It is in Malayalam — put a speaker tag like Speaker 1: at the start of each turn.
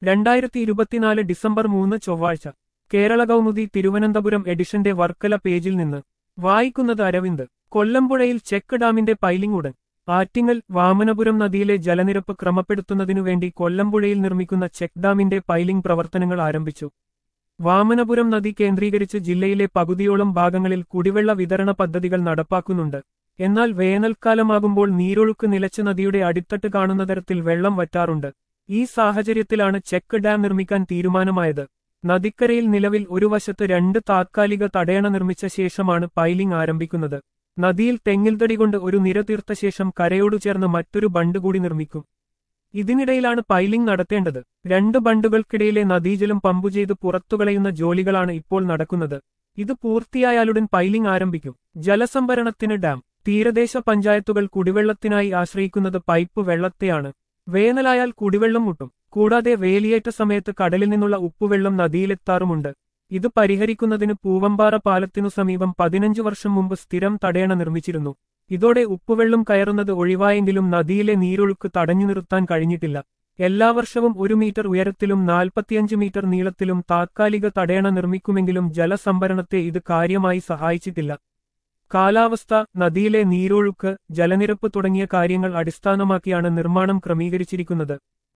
Speaker 1: രണ്ടായിരത്തി ഇരുപത്തിനാല് ഡിസംബർ മൂന്ന് ചൊവ്വാഴ്ച കേരള കൗമുദി തിരുവനന്തപുരം എഡിഷന്റെ വർക്കല പേജിൽ നിന്ന് വായിക്കുന്നത് അരവിന്ദ് കൊല്ലമ്പുഴയിൽ ചെക്ക് ഡാമിന്റെ പൈലിംഗ് ഉടൻ ആറ്റിങ്ങൽ വാമനപുരം നദിയിലെ ജലനിരപ്പ് ക്രമപ്പെടുത്തുന്നതിനുവേണ്ടി കൊല്ലമ്പുഴയിൽ നിർമ്മിക്കുന്ന ചെക്ക് ഡാമിന്റെ പൈലിംഗ് പ്രവർത്തനങ്ങൾ ആരംഭിച്ചു വാമനപുരം നദി കേന്ദ്രീകരിച്ച് ജില്ലയിലെ പകുതിയോളം ഭാഗങ്ങളിൽ കുടിവെള്ള വിതരണ പദ്ധതികൾ നടപ്പാക്കുന്നുണ്ട് എന്നാൽ വേനൽക്കാലമാകുമ്പോൾ നീരൊഴുക്ക് നിലച്ച നദിയുടെ അടിത്തട്ട് കാണുന്ന തരത്തിൽ വെള്ളം വറ്റാറുണ്ട് ഈ സാഹചര്യത്തിലാണ് ചെക്ക് ഡാം നിർമ്മിക്കാൻ തീരുമാനമായത് നദിക്കരയിൽ നിലവിൽ ഒരു വശത്ത് രണ്ട് താത്കാലിക തടയണ നിർമ്മിച്ച ശേഷമാണ് പൈലിംഗ് ആരംഭിക്കുന്നത് നദിയിൽ തെങ്ങിൽത്തടി കൊണ്ട് ഒരു നിര തീർത്ത ശേഷം കരയോടു ചേർന്ന് മറ്റൊരു ബണ്ട് കൂടി നിർമ്മിക്കും ഇതിനിടയിലാണ് പൈലിംഗ് നടത്തേണ്ടത് രണ്ട് ബണ്ടുകൾക്കിടയിലെ നദീജലം പമ്പു ചെയ്ത് പുറത്തുകളയുന്ന ജോലികളാണ് ഇപ്പോൾ നടക്കുന്നത് ഇത് പൂർത്തിയായാലുടൻ പൈലിംഗ് ആരംഭിക്കും ജലസംഭരണത്തിന് ഡാം തീരദേശ പഞ്ചായത്തുകൾ കുടിവെള്ളത്തിനായി ആശ്രയിക്കുന്നത് പൈപ്പ് വെള്ളത്തെയാണ് വേനലായാൽ കുടിവെള്ളം മുട്ടും കൂടാതെ വേലിയേറ്റ സമയത്ത് കടലിൽ നിന്നുള്ള ഉപ്പുവെള്ളം നദിയിലെത്താറുമുണ്ട് ഇത് പരിഹരിക്കുന്നതിന് പൂവമ്പാറ പാലത്തിനു സമീപം പതിനഞ്ചു വർഷം മുമ്പ് സ്ഥിരം തടയണ നിർമ്മിച്ചിരുന്നു ഇതോടെ ഉപ്പുവെള്ളം കയറുന്നത് ഒഴിവായെങ്കിലും നദിയിലെ നീരൊഴുക്ക് തടഞ്ഞു നിർത്താൻ കഴിഞ്ഞിട്ടില്ല എല്ലാ വർഷവും ഒരു മീറ്റർ ഉയരത്തിലും നാൽപ്പത്തിയഞ്ച് മീറ്റർ നീളത്തിലും താത്കാലിക തടയണ നിർമ്മിക്കുമെങ്കിലും ജലസംഭരണത്തെ ഇത് കാര്യമായി സഹായിച്ചിട്ടില്ല കാലാവസ്ഥ നദിയിലെ നീരൊഴുക്ക് ജലനിരപ്പ് തുടങ്ങിയ കാര്യങ്ങൾ അടിസ്ഥാനമാക്കിയാണ് നിർമ്മാണം ക്രമീകരിച്ചിരിക്കുന്നത്